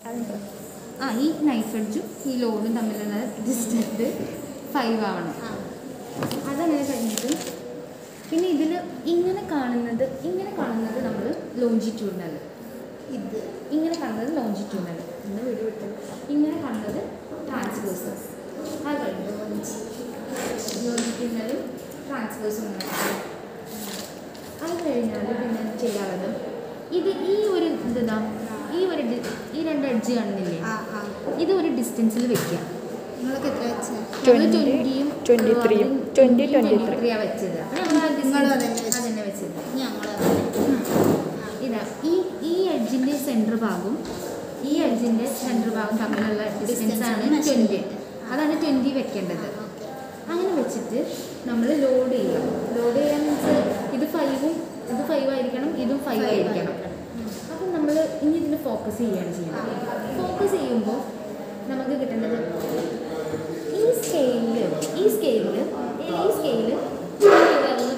ആ ഈ നൈഫ് എഡ്ജും ഈ ലോഡും തമ്മിലുള്ള ഡിസ്റ്റൻസ് ഫൈവ് ആവണം ആ അതങ്ങനെ കഴിഞ്ഞിട്ട് പിന്നെ ഇതിൽ ഇങ്ങനെ കാണുന്നത് ഇങ്ങനെ കാണുന്നത് നമ്മൾ ലോഞ്ചിറ്റ്യൂഡിനൽ ഇത് ഇങ്ങനെ കാണുന്നത് ലോഞ്ചിറ്റ്യൂഡിനൽ ഒന്ന് വീട് വിട്ടു ഇങ്ങനെ കാണുന്നത് ട്രാൻസ്വേഴ്സസ് അത് കഴിഞ്ഞു ലോഞ്ചിറ്റ്യൂഡിനലും ട്രാൻസ്വേഴ്സും അത് കഴിഞ്ഞാൽ പിന്നെ ചെയ്യാനുള്ളത് ഇത് ഈ ഒരു എന്താ ഈ ഒരു ഡി- ഈ രണ്ട് എഡ്ജ് കാണുന്നില്ലേ ആ ആ ഇത് ഒരു ഡിസ്റ്റൻസിൽ വെക്കുക നിങ്ങളൊക്കെ എത്ര വെച്ചേ നമ്മള് 20, 20 23 ഉം, 20, 23. 23 ആ വെച്ചത് അപ്പോൾ നമ്മൾ ആ നിങ്ങളും distance അതന്നെ വെച്ചത്. അതന്നെ വെച്ചത് ഞങ്ങൾ ഇതാ ഈ ഈ എഡ്ജിൻ്റെ സെൻറ്റർ ഭാഗവും ഈ എഡ്ജിൻ്റെ സെൻറ്റർ ഭാഗം തമ്മിലുള്ള ഡിസ്റ്റൻസ് ആണ് Distance measure ട്വൻറ്റി ചെയ്തിട്ട്. അതാണ് ട്വൻറ്റി വെക്കേണ്ടത് ഓക്കെ അങ്ങനെ വെച്ചിട്ട് നമ്മൾ ലോഡ് ചെയ്യുക ലോഡ് ചെയ്യാൻ മീൻസ് ഇത് ഫൈവും ഇത് ഫൈവ് ആയിരിക്കണം ഇതും ഫൈവ് ആയിരിക്കണം അപ്പം നമ്മൾ ഇനി ഇതിൽ ഫോക്കസ് ചെയ്യുകയാണ് ചെയ്യുന്നത് ഫോക്കസ് ചെയ്യുമ്പോൾ നമുക്ക് കിട്ടേണ്ടത് ഈ സ്കെയിലിൽ ഈ സ്കെയിലിൽ ഈ സ്കെയില് വരണം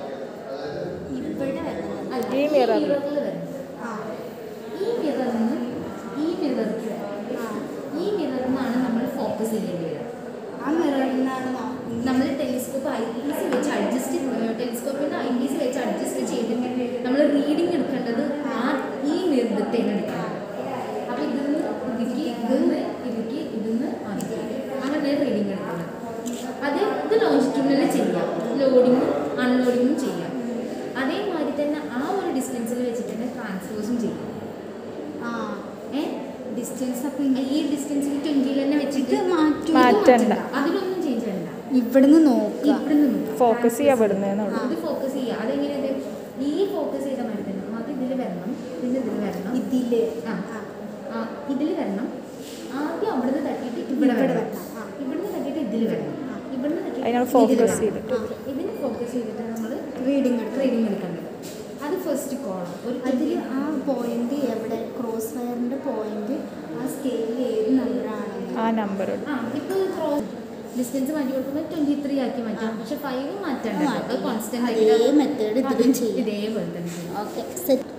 ഇവിടെ വരുന്നത് അല്ല ഈ ഈ mirror ല്. മിററിൽ വരണം ആ ഈ മിററിൽ നിന്ന് ഈ മിററിൽ ആ ഈ മിററിൽ നിന്നാണ് നമ്മൾ ഫോക്കസ് ചെയ്യേണ്ടി വരിക ആ മിററിൽ നിന്നാണ് നമ്മൾ ടെലിസ്കോപ്പ് ഐ പീസ് വെച്ച് അഡ്ജസ്റ്റ് ടെലിസ്കോപ്പിൻ്റെ ഐ പീസ് വെച്ച് അഡ്ജസ്റ്റ് ചെയ്തിട്ട് നമ്മൾ റീഡിങ് എടുക്കേണ്ടത് ആ ഈ നിർദ്ദത്തേന് എടുക്കണം അപ്പോൾ ഇതിന്ന് ഇതിക്ക് ഇതിന്ന് ഇതിക്ക് ഇതിന്ന് അതിക്ക് അങ്ങനെ റീഡിങ് എടുക്കുന്നത് അത് ഇത് ലോഞ്ചിറ്റ്യൂഡിൽ ചെയ്യാം ലോഡിങ്ങും അൺലോഡിങ്ങും ചെയ്യാം അതേമാതിരി തന്നെ ആ ഒരു ഡിസ്റ്റൻസിൽ വെച്ചിട്ട് തന്നെ ട്രാൻസ്ഫേഴ്സും ചെയ്യാം ആ ഏ ഡിസ്റ്റൻസ് അപ്പം ഈ ഡിസ്റ്റൻസിൽ ട്വൻറ്റിയിൽ തന്നെ വെച്ചിട്ട് ഇത് മാറ്റി മാറ്റണ്ട. അതിലൊന്നും ചേഞ്ച് ചെയ്യണ്ട ഇവിടുന്ന് നോക്കുക ഇവിടുന്ന് നോക്കാം. ഫോക്കസ് ചെയ്യാൻ വിടുന്നതെന്നുള്ളൂ ഇത് ഫോക്കസ് ചെയ്യുക അതെങ്ങനെയത് ഈ ഫോക്കസ് ചെയ്ത മാതിരി തന്നെ ആദ്യം ഇതിൽ വരണം പിന്നെ ഇതിൽ വരണം ഇതില് ആ. ആ ആ ഇതിൽ വരണം ആദ്യം അവിടുന്ന് തട്ടിയിട്ട് ഇവിടെ ഇവിടെ വരണം വരണം. ആ. ഇവിടുന്ന് തട്ടിയിട്ട് ഇതിൽ വരണം ആ. ഇവിടുന്ന് തട്ടിയിട്ട് അതിനാണ് ഇതില് ഫോക്കസ് വരണം. ചെയ്തിട്ട് ആ. ഇതിന് ഫോക്കസ് ചെയ്തിട്ട് നമ്മൾ റീഡിങ് എടുക്കുക ട്രെയിനിങ് എടുക്കേണ്ടത് അത് ഫസ്റ്റ് കോളം ഒരു അതിൽ ആ പോയിന്റ് എവിടെ ക്രോസ് വയറിന്റെ പോയിന്റ് ആ സ്കെയിലിൽ ഏത് നമ്പറാണ് ആ നമ്പറോട് ആ ഇപ്പോൾ ക്രോസ് ഡിസ്റ്റൻസ് മാറ്റി കൊടുക്കുമ്പോൾ ട്വൻറ്റി ത്രീ ആക്കി മാറ്റാം പക്ഷെ ഫൈവ് മാറ്റണ്ട അത് കോൺസ്റ്റന്റ് അതേ മെത്തേഡ് ഇതിലും ചെയ്യും ഇതേപോലെ തന്നെ ചെയ്യും ഓക്കെ സെറ്റ്